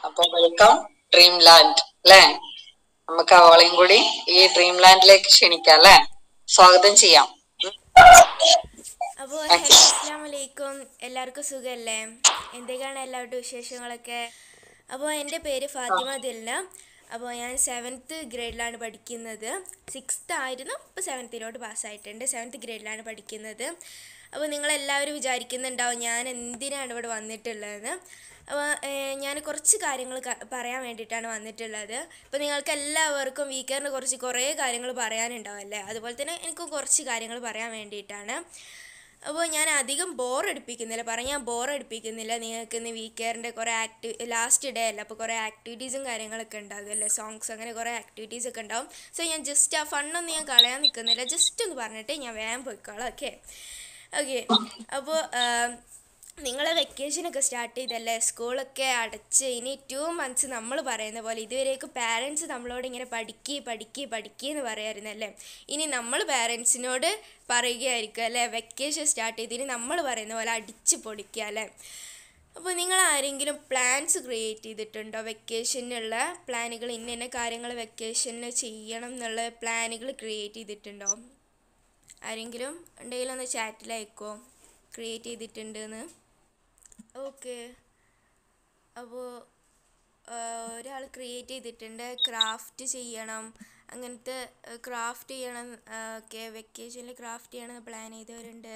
അപ്പൊ welcome dream land അല്ലേ നമുക്ക് അവളെയും കൂടി ഈ ഡ്രീം ലാൻഡിലേക്ക് ക്ഷണിക്കാം അല്ലേ സ്വാഗതം ചെയ്യാം ഉം. അപ്പോൾ ഹലോ അസ്സാം വലൈക്കും എല്ലാവർക്കും സുഖമല്ലേ എന്തൊക്കെയാണ് എല്ലാവരുടെ വിശേഷങ്ങളൊക്കെ അപ്പോൾ എൻ്റെ പേര് ഫാത്തിമ ദിൽന അപ്പോൾ ഞാൻ സെവൻത്ത് ഗ്രേഡിലാണ് പഠിക്കുന്നത് സിക്സ്ത്ത് ആയിരുന്നു ഇപ്പോൾ സെവൻത്തിലോട്ട് പാസ്സായിട്ടുണ്ട് സെവൻത്ത് ഗ്രേഡിലാണ് പഠിക്കുന്നത് അപ്പോൾ നിങ്ങളെല്ലാവരും വിചാരിക്കുന്നുണ്ടാവും ഞാൻ എന്തിനാണ് ഇവിടെ വന്നിട്ടുള്ളതെന്ന് അപ്പോൾ ഞാൻ കുറച്ച് കാര്യങ്ങൾ ക- പറയാൻ വേണ്ടിയിട്ടാണ് വന്നിട്ടുള്ളത് അപ്പോൾ നിങ്ങൾക്ക് എല്ലാവർക്കും വീക്കറിന് കുറച്ച് കുറേ കാര്യങ്ങൾ പറയാനുണ്ടാവും അല്ലേ അതുപോലെ തന്നെ എനിക്കും കുറച്ച് കാര്യങ്ങൾ പറയാൻ വേണ്ടിയിട്ടാണ് അപ്പോൾ ഞാൻ അധികം ബോർ അടിപ്പിക്കുന്നില്ല പറഞ്ഞാൽ ബോർ അടിപ്പിക്കുന്നില്ല നിങ്ങൾക്ക് ഇന്ന് വീക്കെയറിൻ്റെ കുറേ ആക്ടി ലാസ്റ്റ് ഡേ അല്ല അപ്പോൾ കുറേ ആക്ടിവിറ്റീസും കാര്യങ്ങളൊക്കെ ഉണ്ടാകും അല്ലേ സോങ്സ് അങ്ങനെ കുറേ ആക്ടിവിറ്റീസ് ഒക്കെ ഉണ്ടാവും സോ ഞാൻ ജസ്റ്റ് ആ ഫണ്ണൊന്നും ഞാൻ കളയാൻ നിൽക്കുന്നില്ല ജസ്റ്റ് ഒന്ന് പറഞ്ഞിട്ട് ഞാൻ വേഗം പോയിക്കോളാം ഓക്കെ ഓക്കെ അപ്പോൾ നിങ്ങളെ വെക്കേഷനൊക്കെ സ്റ്റാർട്ട് ചെയ്തല്ലേ സ്കൂളൊക്കെ അടച്ച് ഇനി ടു മന്ത്സ് നമ്മൾ പറയുന്ന പോലെ ഇതുവരേക്കും പാരൻസ് നമ്മളോട് ഇങ്ങനെ പഠിക്കുക പഠിക്കുക പഠിക്കുക എന്ന് പറയായിരുന്നല്ലേ ഇനി നമ്മൾ പാരൻസിനോട് പറയുകയായിരിക്കും അല്ലേ വെക്കേഷൻ സ്റ്റാർട്ട് ചെയ്ത് ഇനി നമ്മൾ പറയുന്ന പോലെ അടിച്ച് പൊളിക്കുക അല്ലേ അപ്പോൾ നിങ്ങൾ ആരെങ്കിലും പ്ലാൻസ് ക്രിയേറ്റ് ചെയ്തിട്ടുണ്ടോ വെക്കേഷനുള്ള പ്ലാനുകൾ ഇന്ന ഇന്ന കാര്യങ്ങൾ വെക്കേഷനിൽ ചെയ്യണം എന്നുള്ള പ്ലാനുകൾ ക്രിയേറ്റ് ചെയ്തിട്ടുണ്ടോ ആരെങ്കിലും ഉണ്ടെങ്കിൽ ഒന്ന് ചാറ്റിൽ അയക്കുമോ ക്രിയേറ്റ് ചെയ്തിട്ടുണ്ടെന്ന് ഓക്കെ അപ്പോൾ ഒരാൾ ക്രിയേറ്റ് ചെയ്തിട്ടുണ്ട് ക്രാഫ്റ്റ് ചെയ്യണം അങ്ങനത്തെ ക്രാഫ്റ്റ് ചെയ്യണം ഓക്കെ വെക്കേഷനിൽ ക്രാഫ്റ്റ് ചെയ്യണം പ്ലാൻ ചെയ്തവരുണ്ട്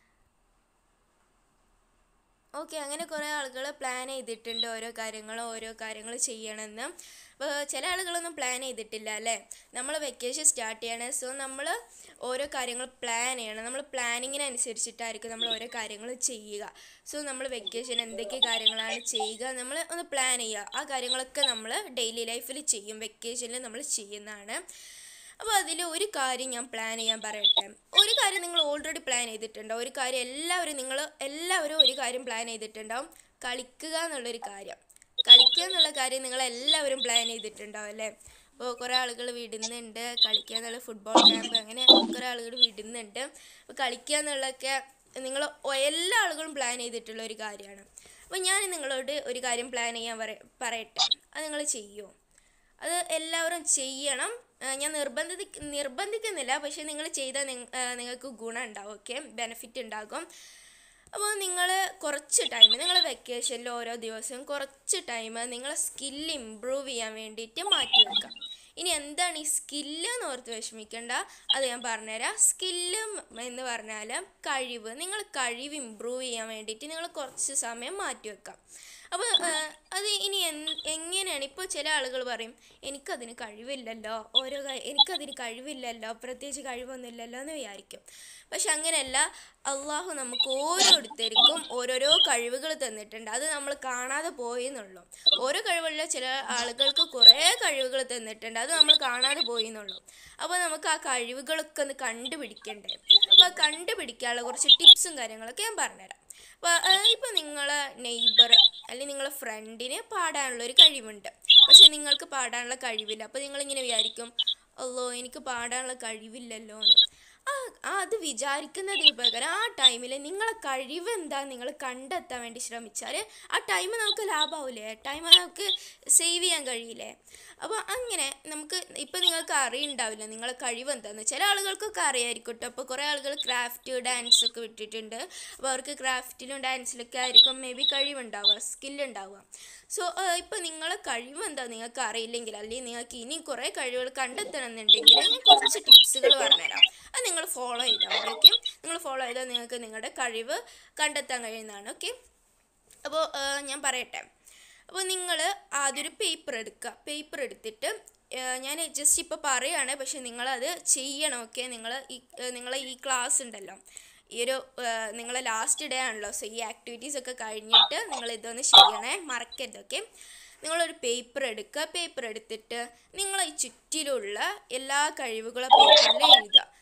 ഓക്കെ അങ്ങനെ കുറേ ആളുകൾ പ്ലാൻ ചെയ്തിട്ടുണ്ട് ഓരോ കാര്യങ്ങൾ ഓരോ കാര്യങ്ങൾ ചെയ്യണമെന്ന് അപ്പോൾ ചില ആളുകളൊന്നും പ്ലാൻ ചെയ്തിട്ടില്ല അല്ലേ നമ്മൾ വെക്കേഷൻ സ്റ്റാർട്ട് ചെയ്യണം സോ നമ്മൾ ഓരോ കാര്യങ്ങൾ പ്ലാൻ ചെയ്യണം നമ്മൾ പ്ലാനിങ്ങിനനുസരിച്ചിട്ടായിരിക്കും നമ്മൾ ഓരോ കാര്യങ്ങൾ ചെയ്യുക സോ നമ്മൾ വെക്കേഷൻ എന്തൊക്കെ കാര്യങ്ങളാണ് ചെയ്യുക നമ്മൾ ഒന്ന് പ്ലാൻ ചെയ്യുക ആ കാര്യങ്ങളൊക്കെ നമ്മൾ ഡെയിലി ലൈഫിൽ ചെയ്യും വെക്കേഷനിൽ നമ്മൾ ചെയ്യുന്നതാണ് അപ്പോൾ അതിൽ ഒരു കാര്യം ഞാൻ പ്ലാൻ ചെയ്യാൻ പറയട്ടെ ഒരു കാര്യം നിങ്ങൾ ഓൾറെഡി പ്ലാൻ ചെയ്തിട്ടുണ്ടോ ഒരു കാര്യം എല്ലാവരും നിങ്ങൾ എല്ലാവരും ഒരു കാര്യം പ്ലാൻ ചെയ്തിട്ടുണ്ടാവും കളിക്കുക എന്നുള്ളൊരു കാര്യം കളിക്കുക എന്നുള്ള കാര്യം നിങ്ങൾ എല്ലാവരും പ്ലാൻ ചെയ്തിട്ടുണ്ടാവും അല്ലേ അപ്പോൾ കുറേ ആളുകൾ വിടുന്നുണ്ട് കളിക്കുക എന്നുള്ള ഫുട്ബോൾ ക്യാമ്പ് അങ്ങനെ കുറേ ആളുകൾ വിടുന്നുണ്ട് അപ്പോൾ കളിക്കുക എന്നുള്ളതൊക്കെ നിങ്ങൾ എല്ലാ ആളുകളും പ്ലാൻ ചെയ്തിട്ടുള്ള ഒരു കാര്യമാണ് അപ്പോൾ ഞാൻ നിങ്ങളോട് ഒരു കാര്യം പ്ലാൻ ചെയ്യാൻ പറ പറയട്ടെ അത് നിങ്ങൾ ചെയ്യുമോ അത് എല്ലാവരും ചെയ്യണം ആ, ഞാൻ നിർബന്ധി നിർബന്ധിക്കുന്നില്ല പക്ഷെ നിങ്ങൾ ചെയ്താൽ നിങ്ങൾക്ക് ഗുണം ഉണ്ടാവും ഓക്കെ ബെനിഫിറ്റ് ഉണ്ടാകും അപ്പോൾ നിങ്ങൾ കുറച്ച് ടൈം നിങ്ങൾ വെക്കേഷനിൽ ഓരോ ദിവസവും കുറച്ച് ടൈം നിങ്ങളെ സ്കില്ല് ഇമ്പ്രൂവ് ചെയ്യാൻ വേണ്ടിയിട്ട് മാറ്റി വെക്കാം ഇനി എന്താണ് ഈ സ്കില്ല് എന്ന് ഓർത്ത് വിഷമിക്കേണ്ട അത് ഞാൻ പറഞ്ഞുതരാം സ്കില്ല് എന്ന് പറഞ്ഞാൽ കഴിവ് നിങ്ങൾ കഴിവ് ഇമ്പ്രൂവ് ചെയ്യാൻ വേണ്ടിയിട്ട് നിങ്ങൾ കുറച്ച് സമയം മാറ്റി വെക്കാം അപ്പോൾ അത് ഇനി എൻ- എങ്ങനെയാണ് ഇപ്പോൾ ചില ആളുകൾ പറയും എനിക്കതിന് കഴിവില്ലല്ലോ ഓരോ കാ- എനിക്കതിന് കഴിവില്ലല്ലോ പ്രത്യേകിച്ച് കഴിവൊന്നുമില്ലല്ലോ എന്ന് വിചാരിക്കും പക്ഷെ അങ്ങനെയല്ല അള്ളാഹു നമുക്ക് ഓരോരുത്തർക്കും ഓരോരോ കഴിവുകൾ തന്നിട്ടുണ്ട് അത് നമ്മൾ കാണാതെ പോയെന്നുള്ളൂ ഓരോ കഴിവുള്ള ചില ആളുകൾക്ക് കുറേ കഴിവുകൾ തന്നിട്ടുണ്ട് അത് നമ്മൾ കാണാതെ പോയെന്നുള്ളൂ അപ്പോൾ നമുക്ക് ആ കഴിവുകളൊക്കെ ഒന്ന് കണ്ടുപിടിക്കണ്ടേ അപ്പോൾ ആ കണ്ടുപിടിക്കാനുള്ള കുറച്ച് ടിപ്സും കാര്യങ്ങളൊക്കെ ഞാൻ പറഞ്ഞുതരാം അപ്പോൾ ഇപ്പോൾ നിങ്ങളെ നെയ്ബർ അല്ലെങ്കിൽ നിങ്ങളെ ഫ്രണ്ടിന് പാടാനുള്ള ഒരു കഴിവുണ്ട് പക്ഷെ നിങ്ങൾക്ക് പാടാനുള്ള കഴിവില്ല അപ്പോൾ നിങ്ങളിങ്ങനെ വിചാരിക്കും അല്ലോ എനിക്ക് പാടാനുള്ള കഴിവില്ലല്ലോ എന്ന് ആ ആ അത് വിചാരിക്കുന്നതിന് പകരം ആ ടൈമിൽ നിങ്ങളെ കഴിവ് എന്താ നിങ്ങൾ കണ്ടെത്താൻ വേണ്ടി ശ്രമിച്ചാൽ ആ ടൈം നമുക്ക് ലാഭമാവില്ലേ ടൈം നമുക്ക് സേവ് ചെയ്യാൻ കഴിയില്ലേ അപ്പോൾ അങ്ങനെ നമുക്ക് ഇപ്പം നിങ്ങൾക്ക് അറിയുണ്ടാവില്ല നിങ്ങളെ കഴിവ് എന്താന്ന് ചില ആളുകൾക്കൊക്കെ അറിയായിരിക്കും കേട്ടോ അപ്പോൾ കുറേ ആളുകൾ ക്രാഫ്റ്റ് ഡാൻസ് ഒക്കെ വിട്ടിട്ടുണ്ട് അപ്പോൾ അവർക്ക് ക്രാഫ്റ്റിലും ഡാൻസിലൊക്കെ ആയിരിക്കും മേ ബി കഴിവുണ്ടാവുക സ്കില്ലുണ്ടാവുക സോ ഇപ്പം നിങ്ങളെ കഴിവ് എന്താ നിങ്ങൾക്ക് അറിയില്ലെങ്കിൽ അല്ലെങ്കിൽ നിങ്ങൾക്ക് ഇനി കുറേ കഴിവുകൾ കണ്ടെത്തണം എന്നുണ്ടെങ്കിൽ ഞാൻ കുറച്ച് ടിപ്സുകൾ പറഞ്ഞുതരാം അത് നിങ്ങൾ ഫോളോ ചെയ്താൽ മതി ഓക്കെ നിങ്ങൾ ഫോളോ ചെയ്താൽ നിങ്ങൾക്ക് നിങ്ങളുടെ കഴിവ് കണ്ടെത്താൻ കഴിയുന്നതാണ് ഓക്കെ അപ്പോൾ ഞാൻ പറയട്ടെ അപ്പോൾ നിങ്ങൾ ആദ്യം ഒരു പേപ്പർ എടുക്കുക പേപ്പർ എടുത്തിട്ട് ഏഹ്, ഞാൻ ജസ്റ്റ് ഇപ്പോൾ പറയുകയാണ് പക്ഷെ നിങ്ങളത് ചെയ്യണം ഓക്കെ നിങ്ങൾ ഈ ഏഹ്, നിങ്ങളെ ഈ ക്ലാസ് ഉണ്ടല്ലോ ഈ ഒരു ഏഹ്, നിങ്ങളെ ലാസ്റ്റ് ഡേ ആണല്ലോ സോ ഈ ആക്ടിവിറ്റീസ് ഒക്കെ കഴിഞ്ഞിട്ട് നിങ്ങൾ ഇതൊന്ന് ചെയ്യണേ മറക്കരുത് ഓക്കെ നിങ്ങളൊരു പേപ്പർ എടുക്കുക പേപ്പർ എടുത്തിട്ട് നിങ്ങളെ ഈ ചുറ്റിലുള്ള എല്ലാ കഴിവുകളും പേപ്പറിൽ എഴുതുക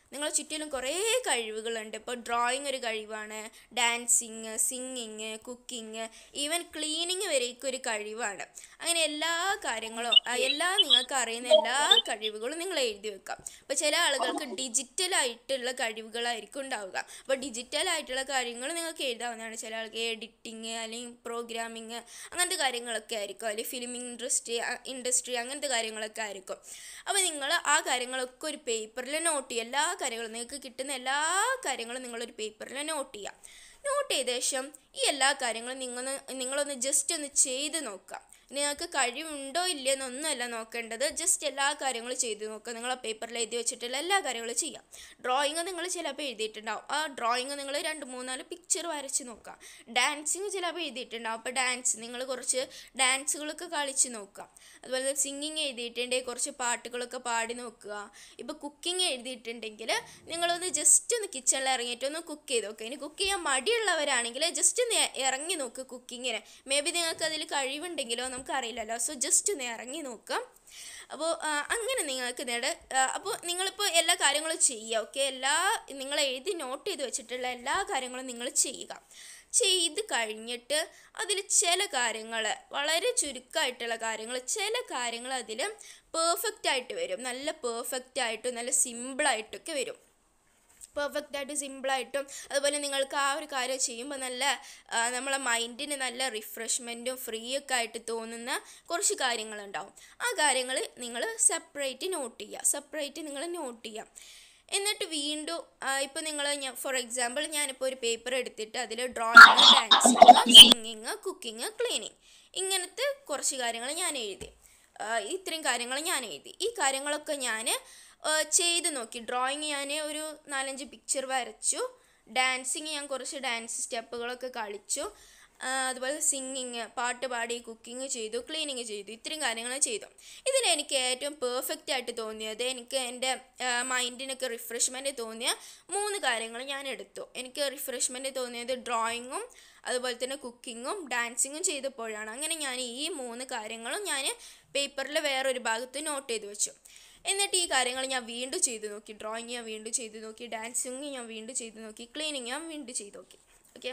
നിങ്ങളെ ചുറ്റിലും കുറേ കഴിവുകളുണ്ട് ഇപ്പോൾ ഡ്രോയിങ് ഒരു കഴിവാണ് dancing singing cooking even cleaning വരെയൊക്കെ ഒരു കഴിവാണ് അങ്ങനെ എല്ലാ കാര്യങ്ങളും ആ, എല്ലാ നിങ്ങൾക്ക് അറിയുന്ന എല്ലാ കഴിവുകളും നിങ്ങൾ എഴുതി വെക്കാം അപ്പോൾ ചില ആളുകൾക്ക് ഡിജിറ്റലായിട്ടുള്ള കഴിവുകളായിരിക്കും ഉണ്ടാവുക അപ്പോൾ ഡിജിറ്റലായിട്ടുള്ള കാര്യങ്ങൾ നിങ്ങൾക്ക് എഴുതാവുന്നതാണ് ചില ആൾക്ക് എഡിറ്റിങ് അല്ലെങ്കിൽ പ്രോഗ്രാമിങ് അങ്ങനത്തെ കാര്യങ്ങളൊക്കെ ആയിരിക്കും അല്ലെങ്കിൽ ഫിലിം ഇൻഡസ്ട്രി ഇൻഡസ്ട്രി അങ്ങനത്തെ കാര്യങ്ങളൊക്കെ ആയിരിക്കും അപ്പോൾ നിങ്ങൾ ആ കാര്യങ്ങളൊക്കെ ഒരു പേപ്പറിൽ നോട്ട് ചെയ്യുക എല്ലാ കാര്യങ്ങളും നിങ്ങൾക്ക് കിട്ടുന്ന എല്ലാ കാര്യങ്ങളും നിങ്ങളൊരു പേപ്പറിൽ നോട്ട് ചെയ്യുക നോട്ട് ചെയ്ത ശേഷം ഈ എല്ലാ കാര്യങ്ങളും നിങ്ങൾ നിങ്ങളൊന്ന് ജസ്റ്റ് ഒന്ന് ചെയ്ത് നോക്കുക നിങ്ങൾക്ക് കഴിവുണ്ടോ ഇല്ലയെന്നൊന്നുമല്ല നോക്കേണ്ടത് ജസ്റ്റ് എല്ലാ കാര്യങ്ങളും ചെയ്ത് നോക്കുക നിങ്ങൾ ആ പേപ്പറിൽ എഴുതി വെച്ചിട്ടുള്ള എല്ലാ കാര്യങ്ങളും ചെയ്യാം ഡ്രോയിങ് നിങ്ങൾ ചിലപ്പോൾ എഴുതിയിട്ടുണ്ടാവും ആ ഡ്രോയിങ് നിങ്ങൾ രണ്ട് മൂന്നാല് പിക്ചർ വരച്ച് നോക്കുക ഡാൻസിങ് ചിലപ്പോൾ എഴുതിയിട്ടുണ്ടാവും അപ്പോൾ ഡാൻസ് നിങ്ങൾ കുറച്ച് ഡാൻസുകളൊക്കെ കളിച്ച് നോക്കുക അതുപോലെ സിംഗിങ് എഴുതിയിട്ടുണ്ടെങ്കിൽ കുറച്ച് പാട്ടുകളൊക്കെ പാടി നോക്കുക ഇപ്പോൾ കുക്കിംഗ് എഴുതിയിട്ടുണ്ടെങ്കിൽ നിങ്ങളൊന്ന് ജസ്റ്റ് ഒന്ന് കിച്ചണിൽ ഇറങ്ങിയിട്ട് ഒന്ന് കുക്ക് ചെയ്ത് നോക്കുക ഇനി കുക്ക് ചെയ്യാൻ മടിയുള്ളവരാണെങ്കിൽ ജസ്റ്റ് ഒന്ന് ഇറങ്ങി നോക്കുക കുക്കിങ്ങിന് മേ ബി നിങ്ങൾക്ക് അതിൽ കഴിവുണ്ടെങ്കിലോ നമുക്കറിയില്ലല്ലോ സോ ജസ്റ്റ് ഒന്ന് ഇറങ്ങി നോക്കാം അപ്പോൾ അങ്ങനെ നിങ്ങൾക്ക് നേട അപ്പോൾ നിങ്ങളിപ്പോൾ എല്ലാ കാര്യങ്ങളും ചെയ്യുക ഓക്കെ എല്ലാ നിങ്ങൾ എഴുതി നോട്ട് ചെയ്ത് വെച്ചിട്ടുള്ള എല്ലാ കാര്യങ്ങളും നിങ്ങൾ ചെയ്യുക ചെയ്ത് കഴിഞ്ഞിട്ട് അതിൽ ചില കാര്യങ്ങൾ വളരെ ചുരുക്കമായിട്ടുള്ള കാര്യങ്ങൾ ചില കാര്യങ്ങൾ അതിൽ പെർഫെക്റ്റ് ആയിട്ട് വരും നല്ല പെർഫെക്റ്റ് ആയിട്ടും നല്ല സിമ്പിളായിട്ടൊക്കെ വരും പെർഫെക്റ്റ് ആയിട്ട് സിമ്പിളായിട്ടും അതുപോലെ നിങ്ങൾക്ക് ആ ഒരു കാര്യം ചെയ്യുമ്പോൾ നല്ല ആ, നമ്മളെ മൈൻഡിന് നല്ല റിഫ്രഷ്മെൻറ്റും ഫ്രീ ഒക്കെ ആയിട്ട് തോന്നുന്ന കുറച്ച് കാര്യങ്ങളുണ്ടാവും ആ കാര്യങ്ങൾ നിങ്ങൾ സെപ്പറേറ്റ് നോട്ട് ചെയ്യുക സെപ്പറേറ്റ് നിങ്ങൾ നോട്ട് ചെയ്യുക എന്നിട്ട് വീണ്ടും ഇപ്പോൾ നിങ്ങൾ ഞാൻ ഫോർ എക്സാമ്പിൾ ഞാനിപ്പോൾ ഒരു പേപ്പർ എടുത്തിട്ട് അതിൽ drawing dancing singing cooking cleaning ഇങ്ങനത്തെ കുറച്ച് കാര്യങ്ങൾ ഞാൻ എഴുതി ആ, ഇത്രയും കാര്യങ്ങൾ ഞാൻ എഴുതി ഈ കാര്യങ്ങളൊക്കെ ഞാൻ ചെയ്ത് നോക്കി ഡ്രോയിങ് ഞാൻ ഒരു നാലഞ്ച് പിക്ചർ വരച്ചു ഡാൻസിങ് ഞാൻ കുറച്ച് ഡാൻസ് സ്റ്റെപ്പുകളൊക്കെ കളിച്ചു ആ, അതുപോലെ സിംഗിങ് പാട്ട് പാടി കുക്കിംഗ് ചെയ്തു ക്ലീനിങ് ചെയ്തു ഇത്രയും കാര്യങ്ങൾ ചെയ്തു ഇതിൽ എനിക്ക് ഏറ്റവും പെർഫെക്റ്റ് ആയിട്ട് തോന്നിയത് എനിക്ക് എൻ്റെ മൈൻഡിനൊക്കെ റിഫ്രഷ്മെൻറ്റ് തോന്നിയ മൂന്ന് കാര്യങ്ങൾ ഞാൻ എടുത്തു എനിക്ക് റിഫ്രഷ്മെൻറ്റ് തോന്നിയത് ഡ്രോയിങ്ങും അതുപോലെ തന്നെ കുക്കിങ്ങും ഡാൻസിങ്ങും ചെയ്തപ്പോഴാണ് അങ്ങനെ ഞാൻ ഈ മൂന്ന് കാര്യങ്ങളും ഞാൻ പേപ്പറിൽ വേറൊരു ഭാഗത്ത് നോട്ട് ചെയ്ത് വെച്ചു എന്നിട്ട് ഈ കാര്യങ്ങൾ ഞാൻ വീണ്ടും ചെയ്തു നോക്കി ഡ്രോയിങ് ഞാൻ വീണ്ടും ചെയ്തു നോക്കി ഡാൻസിങ് ഞാൻ വീണ്ടും ചെയ്തു നോക്കി ക്ലീനിങ് ഞാൻ വീണ്ടും ചെയ്തു നോക്കി ഓക്കെ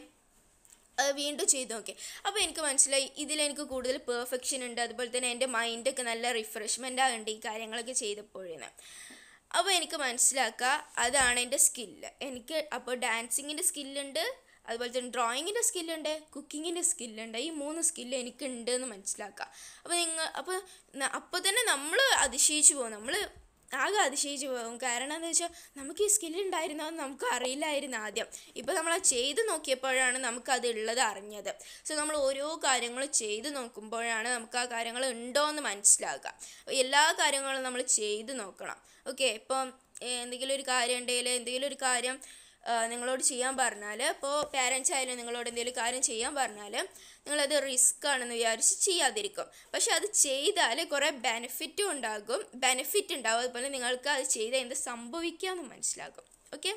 അത് വീണ്ടും ചെയ്ത് നോക്കി അപ്പോൾ എനിക്ക് മനസ്സിലായി ഇതിലെനിക്ക് കൂടുതൽ പെർഫെക്ഷൻ ഉണ്ട് അതുപോലെ തന്നെ എൻ്റെ മൈൻഡൊക്കെ നല്ല റിഫ്രഷ്മെൻ്റ് ആകുന്നുണ്ട് ഈ കാര്യങ്ങളൊക്കെ ചെയ്തപ്പോഴേന്ന് അപ്പോൾ എനിക്ക് മനസ്സിലാക്കുക അതാണ് എൻ്റെ സ്കില്ല് എനിക്ക് അപ്പോൾ ഡാൻസിങ്ങിൻ്റെ സ്കില്ലുണ്ട് അതുപോലെ തന്നെ ഡ്രോയിങ്ങിൻ്റെ സ്കില്ലുണ്ട് കുക്കിങ്ങിൻ്റെ സ്കില്ലുണ്ട് ഈ മൂന്ന് സ്കില്ല് എനിക്കുണ്ട് എന്ന് മനസ്സിലാക്കുക അപ്പോൾ നിങ്ങൾ അപ്പോൾ ന- അപ്പോൾ തന്നെ നമ്മൾ അതിശയിച്ചു പോകും നമ്മൾ ആകെ അതിശയിച്ചു പോകും കാരണം എന്താ വെച്ചാൽ നമുക്ക് ഈ സ്കില്ല് ഉണ്ടായിരുന്നോ എന്ന് നമുക്ക് അറിയില്ലായിരുന്നു ആദ്യം ഇപ്പോൾ നമ്മൾ അത് ചെയ്ത് നോക്കിയപ്പോഴാണ് നമുക്ക് അത് ഉള്ളത് അറിഞ്ഞത് സോ നമ്മൾ ഓരോ കാര്യങ്ങൾ ചെയ്ത് നോക്കുമ്പോഴാണ് നമുക്ക് ആ കാര്യങ്ങൾ ഉണ്ടോ എന്ന് മനസ്സിലാക്കുക അപ്പോൾ എല്ലാ കാര്യങ്ങളും നമ്മൾ ചെയ്ത് നോക്കണം ഓക്കെ ഇപ്പം ഏഹ്, എന്തെങ്കിലും ഒരു കാര്യം ഉണ്ടെങ്കിൽ എന്തെങ്കിലും ഒരു കാര്യം ആ, നിങ്ങളോട് ചെയ്യാൻ പറഞ്ഞാൽ ഇപ്പോൾ പാരൻസ് ആയാലും നിങ്ങളോട് എന്തെങ്കിലും കാര്യം ചെയ്യാൻ പറഞ്ഞാൽ നിങ്ങളത് റിസ്ക് ആണെന്ന് വിചാരിച്ച് ചെയ്യാതിരിക്കും പക്ഷെ അത് ചെയ്താൽ കുറേ ബെനിഫിറ്റും ഉണ്ടാകും ബെനിഫിറ്റ് ഉണ്ടാകും അതുപോലെ നിങ്ങൾക്ക് അത് ചെയ്താൽ എന്ത് സംഭവിക്കാമെന്ന് മനസ്സിലാകും ഓക്കെ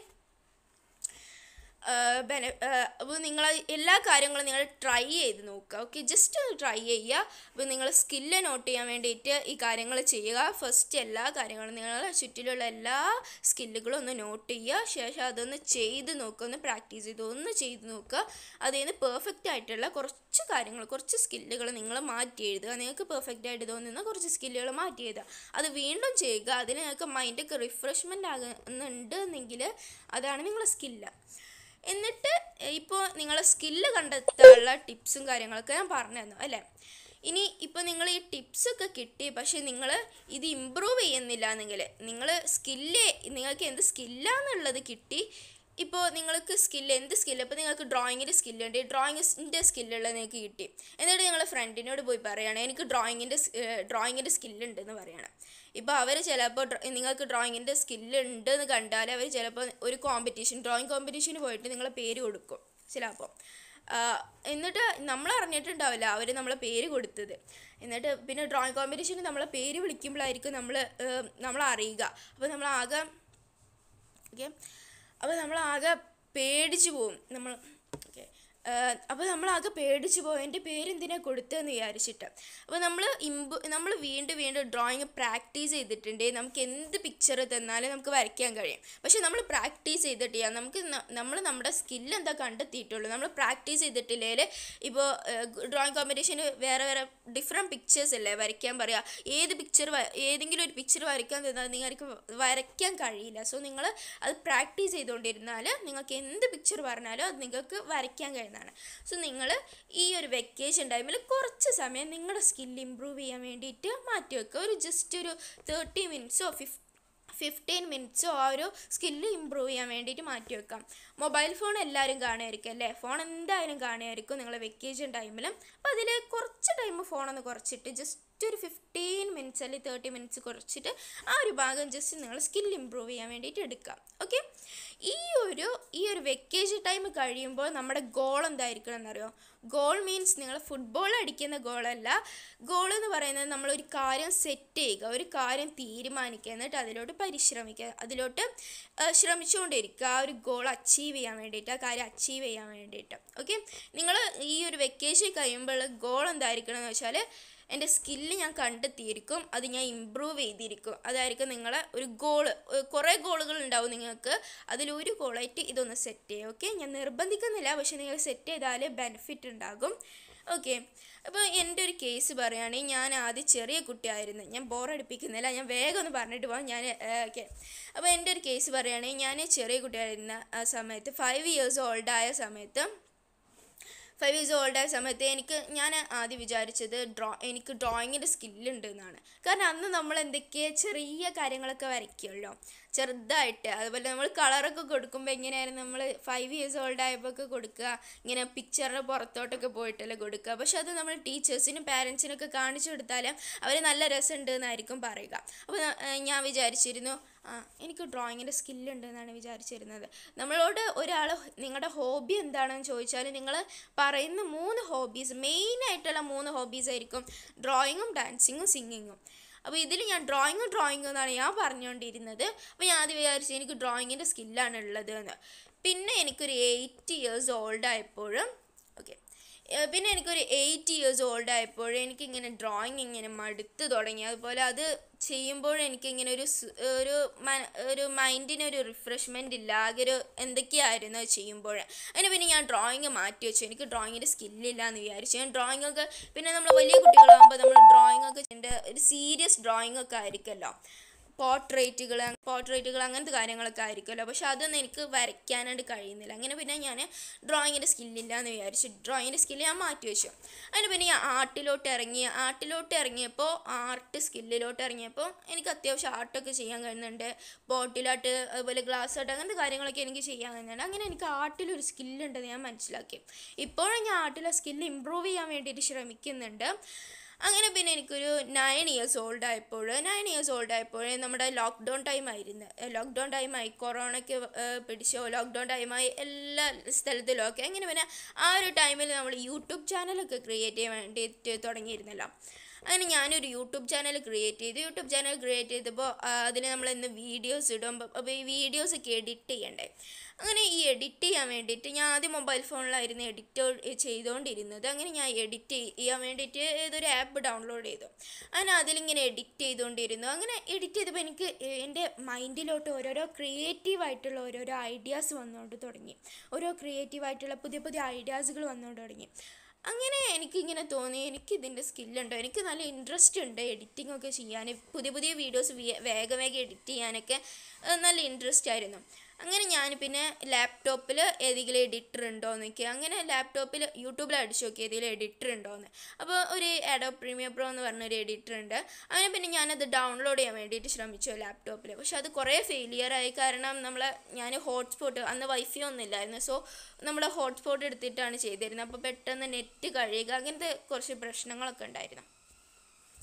ബെന അപ്പോൾ നിങ്ങൾ എല്ലാ കാര്യങ്ങളും നിങ്ങൾ ട്രൈ ചെയ്ത് നോക്കുക ഓക്കെ ജസ്റ്റ് ഒന്ന് ട്രൈ ചെയ്യുക അപ്പോൾ നിങ്ങൾ സ്കില്ല് നോട്ട് ചെയ്യാൻ വേണ്ടിയിട്ട് ഈ കാര്യങ്ങൾ ചെയ്യുക ഫസ്റ്റ് എല്ലാ കാര്യങ്ങളും നിങ്ങൾ ചുറ്റിലുള്ള എല്ലാ സ്കില്ലുകളും ഒന്ന് നോട്ട് ചെയ്യുക ശേഷം അതൊന്ന് ചെയ്ത് നോക്കുക ഒന്ന് പ്രാക്ടീസ് ചെയ്ത് ഒന്ന് ചെയ്ത് നോക്കുക അതിൽ നിന്ന് പെർഫെക്റ്റ് ആയിട്ടുള്ള കുറച്ച് കാര്യങ്ങൾ കുറച്ച് സ്കില്ലുകൾ നിങ്ങൾ മാറ്റി എഴുതുക നിങ്ങൾക്ക് പെർഫെക്റ്റ് ആയിട്ട് തോന്നുന്ന കുറച്ച് സ്കില്ലുകൾ മാറ്റി എഴുതുക അത് വീണ്ടും ചെയ്യുക അതിൽ നിങ്ങൾക്ക് മൈൻഡൊക്കെ റിഫ്രഷ്മെൻ്റ് ആകുന്നുണ്ട് എന്നെങ്കിൽ അതാണ് നിങ്ങളെ സ്കില്ല് എന്നിട്ട് ഇപ്പോൾ നിങ്ങളെ സ്കില്ല് കണ്ടെത്താനുള്ള ടിപ്സും കാര്യങ്ങളൊക്കെ ഞാൻ പറഞ്ഞു തന്നു അല്ലേ ഇനി ഇപ്പോൾ നിങ്ങൾ ഈ ടിപ്സൊക്കെ കിട്ടി പക്ഷേ നിങ്ങൾ ഇത് ഇമ്പ്രൂവ് ചെയ്യുന്നില്ല എന്നെങ്കിൽ നിങ്ങൾ സ്കില്ല് നിങ്ങൾക്ക് എന്ത് സ്കില്ലാന്നുള്ളത് കിട്ടി ഇപ്പോൾ നിങ്ങൾക്ക് സ്കില്ല് എന്ത് സ്കില്ല് ഇപ്പോൾ നിങ്ങൾക്ക് ഡ്രോയിങ്ങിൻ്റെ സ്കില്ലുണ്ട് ഡ്രോയിങ്ങിൻ്റെ സ്കില്ലുള്ളത് നിങ്ങൾക്ക് കിട്ടി എന്നിട്ട് നിങ്ങൾ ഫ്രണ്ടിനോട് പോയി പറയുകയാണ് എനിക്ക് ഡ്രോയിങ്ങിൻ്റെ ഡ്രോയിങ്ങിൻ്റെ സ്കില്ലുണ്ടെന്ന് പറയണം ഇപ്പോൾ അവർ ചിലപ്പോൾ നിങ്ങൾക്ക് ഡ്രോയിങ്ങിൻ്റെ സ്കില്ലുണ്ട് എന്ന് കണ്ടാൽ അവർ ചിലപ്പോൾ ഒരു കോമ്പറ്റീഷൻ ഡ്രോയിങ് കോമ്പറ്റീഷന് പോയിട്ട് നിങ്ങളെ പേര് കൊടുക്കും ചിലപ്പോൾ എന്നിട്ട് നമ്മൾ അറിഞ്ഞിട്ടുണ്ടാവില്ല അവർ നമ്മളെ പേര് കൊടുത്തത് എന്നിട്ട് പിന്നെ ഡ്രോയിങ് കോമ്പറ്റീഷന് നമ്മളെ പേര് വിളിക്കുമ്പോഴായിരിക്കും നമ്മൾ നമ്മൾ അറിയുക അപ്പോൾ നമ്മൾ ആകെ ഓക്കെ അപ്പോൾ നമ്മൾ ആകെ പേടിച്ചു പോവും നമ്മൾ ഓക്കെ അപ്പോൾ നമ്മളാകെ പേടിച്ച് പോയി എൻ്റെ പേരെന്തിനാ കൊടുത്തതെന്ന് വിചാരിച്ചിട്ട് അപ്പോൾ നമ്മൾ ഇമ്പ് നമ്മൾ വീണ്ടും വീണ്ടും ഡ്രോയിങ് പ്രാക്ടീസ് ചെയ്തിട്ടുണ്ട് നമുക്ക് എന്ത് പിക്ചർ തന്നാലും നമുക്ക് വരയ്ക്കാൻ കഴിയും പക്ഷെ നമ്മൾ പ്രാക്ടീസ് ചെയ്തിട്ടില്ല നമുക്ക് നമ്മൾ നമ്മുടെ സ്കില്ല് എന്താ കണ്ടെത്തിയിട്ടുള്ളൂ നമ്മൾ പ്രാക്ടീസ് ചെയ്തിട്ടില്ലെങ്കിൽ ഇപ്പോൾ ഡ്രോയിങ് കോമ്പറ്റീഷന് വേറെ വേറെ ഡിഫറെൻറ്റ് പിക്ചേഴ്സ് അല്ലേ വരയ്ക്കാൻ പറയാം ഏത് പിക്ചർ ഏതെങ്കിലും ഒരു പിക്ചർ വരയ്ക്കാൻ തന്നാൽ നിങ്ങൾക്ക് വരയ്ക്കാൻ കഴിയില്ല സോ നിങ്ങൾ അത് പ്രാക്ടീസ് ചെയ്തുകൊണ്ടിരുന്നാൽ നിങ്ങൾക്ക് എന്ത് പിക്ചർ പറഞ്ഞാലും അത് നിങ്ങൾക്ക് വരയ്ക്കാൻ കഴിയുന്നതാണ് സോ നിങ്ങൾ ഈ ഒരു വെക്കേഷൻ ടൈമിൽ കുറച്ച് സമയം നിങ്ങളുടെ സ്കില്ല് ഇമ്പ്രൂവ് ചെയ്യാൻ വേണ്ടിയിട്ട് മാറ്റി വെക്കുക ഒരു ജസ്റ്റ് ഒരു തേർട്ടി മിനിറ്റ്സോ ഫിഫ് ഫിഫ്റ്റീൻ മിനിറ്റ്സോ ആ ഒരു സ്കില്ല് ഇമ്പ്രൂവ് ചെയ്യാൻ വേണ്ടിയിട്ട് മാറ്റി വെക്കാം മൊബൈൽ ഫോൺ എല്ലാവരും കാണുമായിരിക്കും അല്ലേ ഫോൺ എന്തായാലും കാണുമായിരിക്കും നിങ്ങൾ വെക്കേഷൻ ടൈമിലും അപ്പോൾ അതിൽ കുറച്ച് ടൈം ഫോണൊന്ന് കുറച്ചിട്ട് ജസ്റ്റ് ഒരു ഫിഫ്റ്റീൻ മിനിറ്റ്സ് അല്ലെങ്കിൽ തേർട്ടി മിനിറ്റ്സ് കുറച്ചിട്ട് ആ ഒരു ഭാഗം ജസ്റ്റ് നിങ്ങൾ സ്കിൽ ഇമ്പ്രൂവ് ചെയ്യാൻ വേണ്ടിയിട്ട് എടുക്കാം ഓക്കെ ഈ ഒരു ഈ ഒരു വെക്കേഷൻ ടൈം കഴിയുമ്പോൾ നമ്മുടെ ഗോൾ എന്തായിരിക്കണം എന്നറിയോ ഗോൾ മീൻസ് നിങ്ങൾ ഫുട്ബോൾ അടിക്കുന്ന ഗോളല്ല ഗോൾ എന്ന് പറയുന്നത് നമ്മളൊരു കാര്യം സെറ്റ് ചെയ്യുക ഒരു കാര്യം തീരുമാനിക്കുക എന്നിട്ട് അതിലോട്ട് പരിശ്രമിക്കുക അതിലോട്ട് ശ്രമിച്ചുകൊണ്ടിരിക്കുക ആ ഒരു ഗോൾ അച്ചീവ് ചെയ്യാൻ വേണ്ടിയിട്ട് ആ കാര്യം അച്ചീവ് ചെയ്യാൻ വേണ്ടിയിട്ട് ഓക്കെ നിങ്ങൾ ഈ ഒരു വെക്കേഷൻ കഴിയുമ്പോൾ ഗോൾ എന്തായിരിക്കണം എന്ന് വെച്ചാൽ എൻ്റെ സ്കില്ല് ഞാൻ കണ്ടെത്തിയിരിക്കും അത് ഞാൻ ഇമ്പ്രൂവ് ചെയ്തിരിക്കും അതായിരിക്കും നിങ്ങളെ ഒരു ഗോള് കുറേ ഗോളുകൾ ഉണ്ടാവും നിങ്ങൾക്ക് അതിലൊരു ഗോളായിട്ട് ഇതൊന്ന് സെറ്റ് ചെയ്യുക ഓക്കെ ഞാൻ നിർബന്ധിക്കുന്നില്ല പക്ഷെ നിങ്ങൾ സെറ്റ് ചെയ്താൽ ബെനിഫിറ്റ് ഉണ്ടാകും ഓക്കെ അപ്പോൾ എൻ്റെ ഒരു കേസ് പറയുകയാണെങ്കിൽ ഞാൻ ആദ്യം ചെറിയ കുട്ടിയായിരുന്നു ഞാൻ ബോറടിപ്പിക്കുന്നില്ല ഞാൻ വേഗം ഒന്ന് പറഞ്ഞിട്ട് പോകാം ഞാൻ ഓക്കെ അപ്പോൾ എൻ്റെ ഒരു കേസ് പറയുകയാണെങ്കിൽ ഞാൻ ചെറിയ കുട്ടിയായിരുന്ന ആ സമയത്ത് ഫൈവ് ഇയേഴ്സ് ഓൾഡായ സമയത്ത് ഫൈവ് ഇയേഴ്സ് ഓൾഡ് ആയ സമയത്ത് എനിക്ക് ഞാൻ ആദ്യം വിചാരിച്ചത് ഡ്രോ എനിക്ക് ഡ്രോയിങ്ങിൻ്റെ സ്കില്ലുണ്ട് എന്നാണ് കാരണം അന്ന് നമ്മൾ എന്തൊക്കെ ചെറിയ കാര്യങ്ങളൊക്കെ വരയ്ക്കുമല്ലോ ചെറുതായിട്ട് അതുപോലെ നമ്മൾ കളറൊക്കെ കൊടുക്കുമ്പോൾ എങ്ങനെയായിരുന്നു നമ്മൾ ഫൈവ് ഇയേഴ്സ് ഓൾഡ് ആയപ്പോൾ ഒക്കെ കൊടുക്കുക ഇങ്ങനെ പിക്ചറിൻ്റെ പുറത്തോട്ടൊക്കെ പോയിട്ടല്ലേ കൊടുക്കുക പക്ഷെ അത് നമ്മൾ ടീച്ചേഴ്സിനും പാരൻസിനൊക്കെ കാണിച്ചു കൊടുത്താലും അവർ നല്ല രസമുണ്ട് എന്നായിരിക്കും പറയുക അപ്പോൾ ഞാൻ വിചാരിച്ചിരുന്നു ആ എനിക്ക് ഡ്രോയിങ്ങിൻ്റെ സ്കില്ലുണ്ട് എന്നാണ് വിചാരിച്ചിരുന്നത് നമ്മളോട് ഒരാൾ നിങ്ങളുടെ ഹോബി എന്താണെന്ന് ചോദിച്ചാൽ നിങ്ങൾ പറയുന്ന മൂന്ന് ഹോബീസ് മെയിനായിട്ടുള്ള മൂന്ന് ഹോബീസ് ആയിരിക്കും ഡ്രോയിങ്ങും ഡാൻസിങ്ങും സിംഗിങ്ങും അപ്പോൾ ഇതിൽ ഞാൻ ഡ്രോയിങ്ങും ഡ്രോയിങ്ങും എന്നാണ് ഞാൻ പറഞ്ഞുകൊണ്ടിരുന്നത് അപ്പോൾ ഞാൻ ആദ്യം വിചാരിച്ചു എനിക്ക് ഡ്രോയിങ്ങിൻ്റെ സ്കില്ലാണ് ഉള്ളത് എന്ന് പിന്നെ എനിക്കൊരു എയ്റ്റ് ഇയേഴ്സ് ഓൾഡ് ആയപ്പോഴും ഓക്കെ പിന്നെ എനിക്കൊരു എയ്റ്റ് ഇയേഴ്സ് ഓൾഡ് ആയപ്പോൾ എനിക്കിങ്ങനെ ഡ്രോയിങ് ഇങ്ങനെ മടുത്ത് തുടങ്ങി അതുപോലെ അത് ചെയ്യുമ്പോൾ എനിക്കിങ്ങനെ ഒരു ഒരു ഒരു മൈൻഡിന് ഒരു റിഫ്രഷ്മെൻ്റ് ഇല്ല ആകെ ഒരു എന്തൊക്കെയായിരുന്നു അത് ചെയ്യുമ്പോൾ അതിന് പിന്നെ ഞാൻ ഡ്രോയിങ് മാറ്റി വെച്ചു എനിക്ക് ഡ്രോയിങ്ങിൻ്റെ സ്കില്ലില്ല എന്ന് വിചാരിച്ചു ഞാൻ ഡ്രോയിങ് ഒക്കെ പിന്നെ നമ്മൾ വലിയ കുട്ടികളാകുമ്പോൾ നമ്മൾ ഡ്രോയിങ് ഒക്കെ എൻ്റെ ഒരു സീരിയസ് ഡ്രോയിങ് ഒക്കെ ആയിരിക്കുമല്ലോ പോർട്രേറ്റുകൾ പോർട്രേറ്റുകൾ അങ്ങനത്തെ കാര്യങ്ങളൊക്കെ ആയിരിക്കുമല്ലോ പക്ഷെ അതൊന്നും എനിക്ക് വരയ്ക്കാനായിട്ട് കഴിയുന്നില്ല അങ്ങനെ പിന്നെ ഞാൻ ഡ്രോയിങ്ങിൻ്റെ സ്കില്ലില്ല എന്ന് വിചാരിച്ചു ഡ്രോയിങ്ങിൻ്റെ സ്കില്ല് ഞാൻ മാറ്റി വെച്ചു അതിന് പിന്നെ ഞാൻ ആർട്ടിലോട്ട് ഇറങ്ങി ആർട്ടിലോട്ട് ഇറങ്ങിയപ്പോൾ ആർട്ട് സ്കില്ലിലോട്ട് ഇറങ്ങിയപ്പോൾ എനിക്ക് അത്യാവശ്യം ആർട്ടൊക്കെ ചെയ്യാൻ കഴിയുന്നുണ്ട് ബോട്ടിലാട്ട് അതുപോലെ ഗ്ലാസ് ആർട്ട് അങ്ങനത്തെ കാര്യങ്ങളൊക്കെ എനിക്ക് ചെയ്യാൻ കഴിയുന്നുണ്ട് അങ്ങനെ എനിക്ക് ആർട്ടിലൊരു സ്കില്ലുണ്ടെന്ന് ഞാൻ മനസ്സിലാക്കി ഇപ്പോഴും ഞാൻ ആർട്ടിലെ സ്കില്ല് ഇമ്പ്രൂവ് ചെയ്യാൻ വേണ്ടിയിട്ട് ശ്രമിക്കുന്നുണ്ട് അങ്ങനെ പിന്നെ എനിക്കൊരു നയൻ ഇയേഴ്സ് ഓൾഡ് ആയപ്പോൾ നയൻ ഇയേഴ്സ് ഓൾഡ് ആയപ്പോൾ നമ്മുടെ ലോക്ക്ഡൗൺ ടൈം ആയിരുന്നു ലോക്ക്ഡൗൺ ടൈമായി കൊറോണയ്ക്ക് പിടിച്ചോ ലോക്ക്ഡൗൺ ടൈമായി എല്ലാ സ്ഥലത്തിലും ഒക്കെ അങ്ങനെ പിന്നെ ആ ഒരു ടൈമിൽ നമ്മൾ യൂട്യൂബ് ചാനലൊക്കെ ക്രിയേറ്റ് ചെയ്യാൻ വേണ്ടിയിട്ട് തുടങ്ങിയിരുന്നല്ലോ അങ്ങനെ ഞാനൊരു യൂട്യൂബ് ചാനൽ ക്രിയേറ്റ് ചെയ്തു യൂട്യൂബ് ചാനൽ ക്രിയേറ്റ് ചെയ്തപ്പോൾ അതിന് നമ്മൾ ഇന്ന് വീഡിയോസ് ഇടുമ്പോൾ അപ്പോൾ ഈ വീഡിയോസൊക്കെ എഡിറ്റ് ചെയ്യണ്ടേ അങ്ങനെ ഈ എഡിറ്റ് ചെയ്യാൻ വേണ്ടിയിട്ട് ഞാൻ ആദ്യം മൊബൈൽ ഫോണിലായിരുന്നു എഡിറ്റ് ചെയ്തുകൊണ്ടിരുന്നത് അങ്ങനെ ഞാൻ എഡിറ്റ് ചെയ്യാൻ വേണ്ടിയിട്ട് ഏതൊരു ആപ്പ് ഡൗൺലോഡ് ചെയ്തു അങ്ങനെ അതിലിങ്ങനെ എഡിറ്റ് ചെയ്തുകൊണ്ടിരുന്നു അങ്ങനെ എഡിറ്റ് ചെയ്തപ്പോൾ എനിക്ക് എൻ്റെ മൈൻഡിലോട്ട് ഓരോരോ ക്രിയേറ്റീവ് ആയിട്ടുള്ള ഓരോരോ ഐഡിയാസ് വന്നുകൊണ്ട് തുടങ്ങി ഓരോ ക്രിയേറ്റീവ് ആയിട്ടുള്ള പുതിയ പുതിയ ഐഡിയാസുകൾ വന്നുകൊണ്ട് തുടങ്ങി അങ്ങനെ എനിക്കിങ്ങനെ തോന്നി എനിക്ക് ഇതിൻ്റെ സ്കില്ലുണ്ടോ എനിക്ക് നല്ല ഇൻട്രസ്റ്റ് ഉണ്ട് എഡിറ്റിംഗ് ഒക്കെ ചെയ്യാൻ പുതിയ പുതിയ വീഡിയോസ് വേഗം വേഗം എഡിറ്റ് ചെയ്യാനൊക്കെ നല്ല ഇൻട്രസ്റ്റ് ആയിരുന്നു അങ്ങനെ ഞാൻ പിന്നെ ലാപ്ടോപ്പിൽ ഏതെങ്കിലും എഡിറ്റർ ഉണ്ടോ എന്നൊക്കെ അങ്ങനെ ലാപ്ടോപ്പിൽ യൂട്യൂബിൽ അടിച്ചു നോക്കി ഏതെങ്കിലും എഡിറ്റർ ഉണ്ടോ എന്ന് അപ്പോൾ ഒരു ആഡോ പ്രീമിയർ പ്രോ എന്ന് പറഞ്ഞൊരു എഡിറ്റർ ഉണ്ട് അങ്ങനെ പിന്നെ ഞാനത് ഡൗൺലോഡ് ചെയ്യാൻ വേണ്ടിയിട്ട് ശ്രമിച്ചു ലാപ്ടോപ്പിൽ പക്ഷെ അത് കുറേ ഫെയിലിയർ ആയി കാരണം നമ്മൾ ഞാൻ ഹോട്ട്സ്പോട്ട് അന്ന് വൈഫൈ ഒന്നും ഇല്ലായിരുന്നു സോ നമ്മൾ ഹോട്ട്സ്പോട്ട് എടുത്തിട്ടാണ് ചെയ്തിരുന്നത് അപ്പോൾ പെട്ടെന്ന് നെറ്റ് കഴിയുക അങ്ങനത്തെ കുറച്ച് പ്രശ്നങ്ങളൊക്കെ ഉണ്ടായിരുന്നു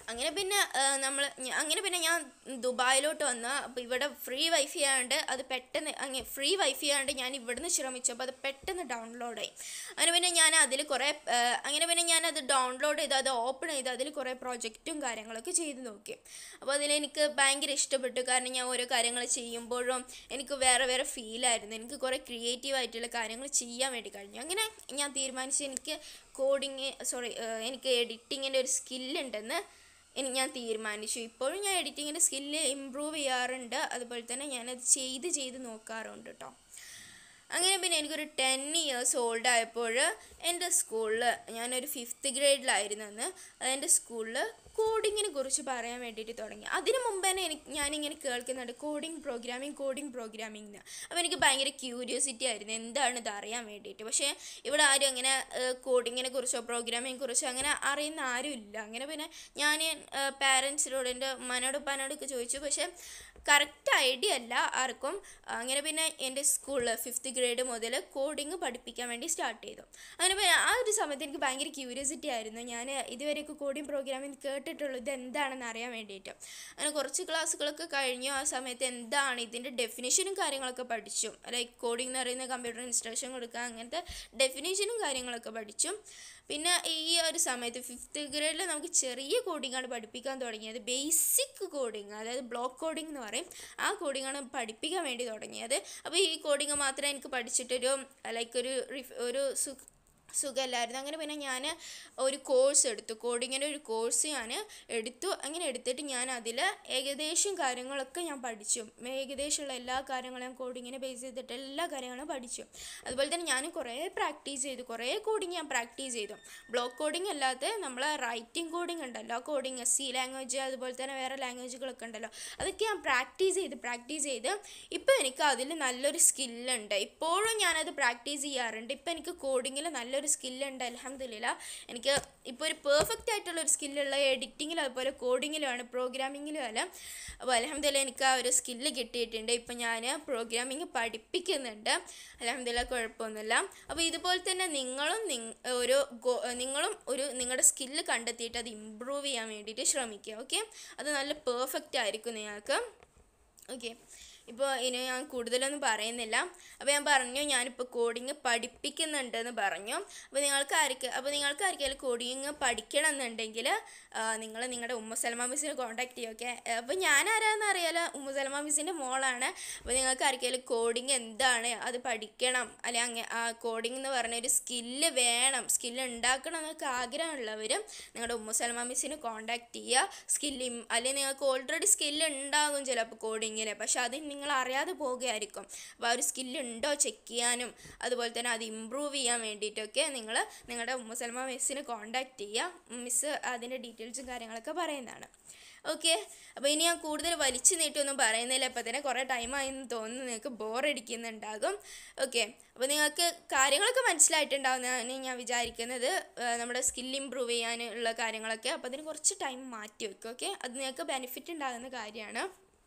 അങ്ങനെ പിന്നെ നമ്മൾ അങ്ങനെ പിന്നെ ഞാൻ ദുബായിലോട്ട് വന്നു അപ്പോൾ ഇവിടെ ഫ്രീ വൈഫൈ ആയതുകൊണ്ട് അത് പെട്ടെന്ന് അങ്ങനെ ഫ്രീ വൈഫൈ ആയതുകൊണ്ട് ഞാൻ ഇവിടുന്ന് ശ്രമിച്ചപ്പോൾ അത് പെട്ടെന്ന് ഡൗൺലോഡായി അങ്ങനെ പിന്നെ ഞാൻ അതിൽ കുറേ ആ, അങ്ങനെ പിന്നെ ഞാൻ അത് ഡൗൺലോഡ് ചെയ്ത് അത് ഓപ്പൺ ചെയ്ത് അതിൽ കുറേ പ്രോജക്റ്റും കാര്യങ്ങളൊക്കെ ചെയ്ത് നോക്കി അപ്പോൾ അതിലെനിക്ക് ഭയങ്കര ഇഷ്ടപ്പെട്ടു കാരണം ഞാൻ ഓരോ കാര്യങ്ങൾ ചെയ്യുമ്പോഴും എനിക്ക് വേറെ വേറെ ഫീലായിരുന്നു എനിക്ക് കുറേ ക്രിയേറ്റീവ് ആയിട്ടുള്ള കാര്യങ്ങൾ ചെയ്യാൻ വേണ്ടി കഴിഞ്ഞു അങ്ങനെ ഞാൻ തീരുമാനിച്ചു എനിക്ക് കോഡിങ് സോറി എനിക്ക് എഡിറ്റിങ്ങിൻ്റെ ഒരു സ്കില്ലുണ്ടെന്ന് എനിക്ക് ഞാൻ തീരുമാനിച്ചു ഇപ്പോഴും ഞാൻ എഡിറ്റിങ്ങിൻ്റെ സ്കില്ല് ഇമ്പ്രൂവ് ചെയ്യാറുണ്ട് അതുപോലെ തന്നെ ഞാനത് ചെയ്ത് ചെയ്ത് നോക്കാറുണ്ട് കേട്ടോ അങ്ങനെ പിന്നെ എനിക്കൊരു ടെൻ ഇയേഴ്സ് ഓൾഡ് ആയപ്പോൾ എൻ്റെ സ്കൂളിൽ ഞാനൊരു ഫിഫ്ത്ത് ഗ്രേഡിലായിരുന്നു അന്ന് എൻ്റെ സ്കൂളിൽ കോഡിങ്ങിനെ കുറിച്ച് പറയാൻ വേണ്ടിയിട്ട് തുടങ്ങി അതിന് മുമ്പ് തന്നെ എനിക്ക് ഞാനിങ്ങനെ കേൾക്കുന്നുണ്ട് കോഡിങ് പ്രോഗ്രാമിംഗ് കോഡിങ് പ്രോഗ്രാമിംഗ് എന്ന് അപ്പോൾ എനിക്ക് ഭയങ്കര ക്യൂരിയോസിറ്റി ആയിരുന്നു എന്താണ് ഇത് അറിയാൻ വേണ്ടിയിട്ട് പക്ഷേ ഇവിടെ ആരും അങ്ങനെ കോഡിങ്ങിനെ കുറിച്ചോ പ്രോഗ്രാമിങ്ങിനെ കുറിച്ചോ അങ്ങനെ അറിയുന്ന ആരും ഇല്ല അങ്ങനെ പിന്നെ ഞാൻ പാരൻസിനോട് എൻ്റെ ഉമ്മാനോട് ഉപ്പാനോടൊക്കെ ചോദിച്ചു പക്ഷേ കറക്റ്റ് ഐഡിയ അല്ല ആർക്കും അങ്ങനെ പിന്നെ എൻ്റെ സ്കൂളിൽ ഫിഫ്ത്ത് ഗ്രേഡ് മുതൽ കോഡിങ് പഠിപ്പിക്കാൻ വേണ്ടി സ്റ്റാർട്ട് ചെയ്തു അങ്ങനെ പിന്നെ ആ ഒരു സമയത്ത് എനിക്ക് ഭയങ്കര ക്യൂരിയോസിറ്റി ആയിരുന്നു ഞാൻ ഇതുവരെയൊക്കെ കോഡിങ് പ്രോഗ്രാമിംഗ് കേട്ടിട്ടുള്ളൂ ഇത് എന്താണെന്ന് അറിയാൻ വേണ്ടിയിട്ട് അങ്ങനെ കുറച്ച് ക്ലാസ്സുകളൊക്കെ കഴിഞ്ഞു ആ സമയത്ത് എന്താണ് ഇതിൻ്റെ ഡെഫിനേഷനും കാര്യങ്ങളൊക്കെ പഠിച്ചു ലൈക്ക് കോഡിംഗ് എന്ന് പറയുന്ന കമ്പ്യൂട്ടർ ഇൻസ്ട്രക്ഷൻ കൊടുക്കുക അങ്ങനത്തെ ഡെഫിനേഷനും കാര്യങ്ങളൊക്കെ പഠിച്ചു പിന്നെ ഈ ഒരു സമയത്ത് ഫിഫ്ത്ത് ഗ്രേഡിൽ നമുക്ക് ചെറിയ കോഡിങ്ങാണ് പഠിപ്പിക്കാൻ തുടങ്ങിയത് ബേസിക് കോഡിങ് അതായത് ബ്ലോക്ക് കോഡിംഗ് എന്ന് പറയും ആ കോഡിങ്ങാണ് പഠിപ്പിക്കാൻ വേണ്ടി തുടങ്ങിയത് അപ്പോൾ ഈ കോഡിങ് മാത്രമേ എനിക്ക് പഠിച്ചിട്ടൊരു ലൈക്ക് ഒരു റിഫ് ഒരു സു സുഖമല്ലായിരുന്നു അങ്ങനെ പിന്നെ ഞാൻ ഒരു കോഴ്സ് എടുത്തു കോഡിങ്ങിൻ്റെ ഒരു കോഴ്സ് ഞാൻ എടുത്തു അങ്ങനെ എടുത്തിട്ട് ഞാൻ അതിൽ ഏകദേശം കാര്യങ്ങളൊക്കെ ഞാൻ പഠിച്ചു ഏകദേശമുള്ള എല്ലാ കാര്യങ്ങളും ഞാൻ കോഡിങ്ങിനെ ബേസ് ചെയ്തിട്ട് എല്ലാ കാര്യങ്ങളും പഠിച്ചു അതുപോലെ തന്നെ ഞാൻ കുറേ പ്രാക്ടീസ് ചെയ്തു കുറേ കോഡിങ് ഞാൻ പ്രാക്ടീസ് ചെയ്തു ബ്ലോക്ക് കോഡിങ് അല്ലാതെ നമ്മൾ റൈറ്റിംഗ് കോഡിങ് ഉണ്ടല്ലോ കോഡിങ് സി ലാംഗ്വേജ് അതുപോലെ തന്നെ വേറെ ലാംഗ്വേജുകളൊക്കെ ഉണ്ടല്ലോ അതൊക്കെ ഞാൻ പ്രാക്ടീസ് ചെയ്ത് പ്രാക്ടീസ് ചെയ്ത് ഇപ്പോൾ എനിക്ക് അതിൽ നല്ലൊരു സ്കില്ലുണ്ട് ഇപ്പോഴും ഞാനത് പ്രാക്ടീസ് ചെയ്യാറുണ്ട് ഇപ്പോൾ എനിക്ക് കോഡിങ്ങിൽ നല്ലൊരു സ്കില്ലുണ്ട് അലഹമില്ല എനിക്ക് ഇപ്പോൾ ഒരു പെർഫെക്റ്റ് ആയിട്ടുള്ള ഒരു സ്കില്ലുള്ള എഡിറ്റിങ്ങിലും അതുപോലെ കോഡിങ്ങിലുമാണ് പ്രോഗ്രാമിങ്ങിലും അല്ല അപ്പോൾ അലഹമില്ല എനിക്ക് ആ ഒരു സ്കില്ല് കിട്ടിയിട്ടുണ്ട് ഇപ്പം ഞാൻ പ്രോഗ്രാമിങ് പഠിപ്പിക്കുന്നുണ്ട് അലഹമില്ല കുഴപ്പമൊന്നുമില്ല അപ്പോൾ ഇതുപോലെ തന്നെ നിങ്ങളും നിങ് ഒരു ഗോ- നിങ്ങളും ഒരു നിങ്ങളുടെ സ്കില്ല് കണ്ടെത്തിയിട്ട് അത് ഇമ്പ്രൂവ് ചെയ്യാൻ വേണ്ടിയിട്ട് ശ്രമിക്കുക ഓക്കെ അത് നല്ല പെർഫെക്റ്റ് ആയിരിക്കും നിങ്ങൾക്ക് ഓക്കെ ഇപ്പോൾ ഇനി ഞാൻ കൂടുതലൊന്നും പറയുന്നില്ല അപ്പോൾ ഞാൻ പറഞ്ഞു ഞാനിപ്പോൾ കോഡിങ് പഠിപ്പിക്കുന്നുണ്ടെന്ന് പറഞ്ഞു അപ്പോൾ നിങ്ങൾക്ക് ആർക്ക് അപ്പോൾ നിങ്ങൾക്ക് ആർക്കെങ്കിലും കോഡിങ് പഠിക്കണം എന്നുണ്ടെങ്കിൽ നിങ്ങൾ നിങ്ങളുടെ ഉമ്മ സൽമാ മിസ്സിനെ കോൺടാക്ട് ചെയ്യുക ഓക്കെ അപ്പോൾ ഞാൻ ആരാന്ന് അറിയാലോ ഉമ്മ സൽമാ മിസ്സിൻ്റെ മോളാണ് അപ്പോൾ നിങ്ങൾക്ക് ആർക്കെങ്കിലും കോഡിങ് എന്താണ് അത് പഠിക്കണം അല്ലെങ്കിൽ അങ്ങ ആ കോഡിംഗ് എന്ന് പറഞ്ഞ ഒരു സ്കില്ല് വേണം സ്കില്ല് ഉണ്ടാക്കണം എന്നൊക്കെ ആഗ്രഹമുള്ളവർ നിങ്ങളുടെ ഉമ്മ സൽമാ മിസ്സിനെ കോൺടാക്ട് ചെയ്യുക സ്കില്ല് അല്ലെങ്കിൽ നിങ്ങൾക്ക് ഓൾറെഡി സ്കില്ല് ഉണ്ടാകും ചിലപ്പോൾ കോഡിങ്ങിൽ പക്ഷെ അത് നിങ്ങൾ അറിയാതെ പോവുകയായിരിക്കും അപ്പോൾ ആ ഒരു സ്കില്ല് ഉണ്ടോ ചെക്ക് ചെയ്യാനും അതുപോലെ തന്നെ അത് ഇമ്പ്രൂവ് ചെയ്യാൻ വേണ്ടിയിട്ടൊക്കെ നിങ്ങൾ നിങ്ങളുടെ ഉമ്മ സൽമാ മിസ്സിനെ കോൺടാക്ട് ചെയ്യുക മിസ്സ് അതിൻ്റെ ഡീറ്റെയിൽസും കാര്യങ്ങളൊക്കെ പറയുന്നതാണ് ഓക്കെ അപ്പോൾ ഇനി ഞാൻ കൂടുതൽ വലിച്ചു നീട്ടൊന്നും പറയുന്നില്ല ഇപ്പോൾ തന്നെ കുറേ ടൈമായി എന്ന് തോന്നുന്നു നിങ്ങൾക്ക് ബോറടിക്കുന്നുണ്ടാകും ഓക്കെ അപ്പോൾ നിങ്ങൾക്ക് കാര്യങ്ങളൊക്കെ മനസ്സിലായിട്ടുണ്ടാവുമെന്നാണ് ഞാൻ വിചാരിക്കുന്നത് ആ, നമ്മുടെ സ്കിൽ ഇമ്പ്രൂവ് ചെയ്യാനുള്ള കാര്യങ്ങളൊക്കെ അപ്പോൾ അതിന് കുറച്ച് ടൈം മാറ്റി വെക്കും ഓക്കെ അത് നിങ്ങൾക്ക് ബെനിഫിറ്റ് ഉണ്ടാകുന്ന കാര്യമാണ്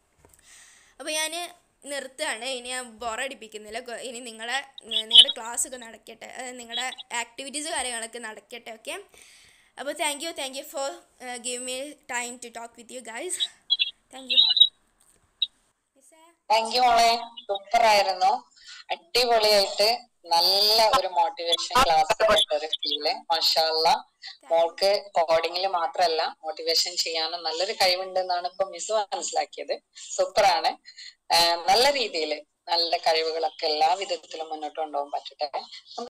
അപ്പോൾ ഞാൻ നിർത്തുകയാണ് ഇനി ഞാൻ ബോറടിപ്പിക്കുന്നില്ല കൊ- ഇനി നിങ്ങളെ നിങ്ങളുടെ ക്ലാസ് ഒക്കെ നടക്കട്ടെ അതായത് നിങ്ങളുടെ ആക്ടിവിറ്റീസ് കാര്യങ്ങളൊക്കെ നടക്കട്ടെ ഓക്കെ അപ്പോൾ thank you thank you for give me time to talk with you guys thank you thank you മോളെ സൂപ്പർ ആയിരുന്നു അടിപൊളിയായിട്ട് നല്ല ഒരു മോട്ടിവേഷൻ ക്ലാസ് ഒരു ഫീല് മാഷാല്ല മോൾക്ക് കോഡിങ്ങിൽ മാത്രമല്ല മോട്ടിവേഷൻ ചെയ്യാനും നല്ലൊരു കഴിവുണ്ടെന്നാണ് ഇപ്പൊ മിസ് മനസ്സിലാക്കിയത് സൂപ്പറാണ് നല്ല രീതിയിൽ നല്ല കഴിവുകളൊക്കെ എല്ലാ വിധത്തിലും മുന്നോട്ട് കൊണ്ടുപോകാൻ പറ്റട്ടെ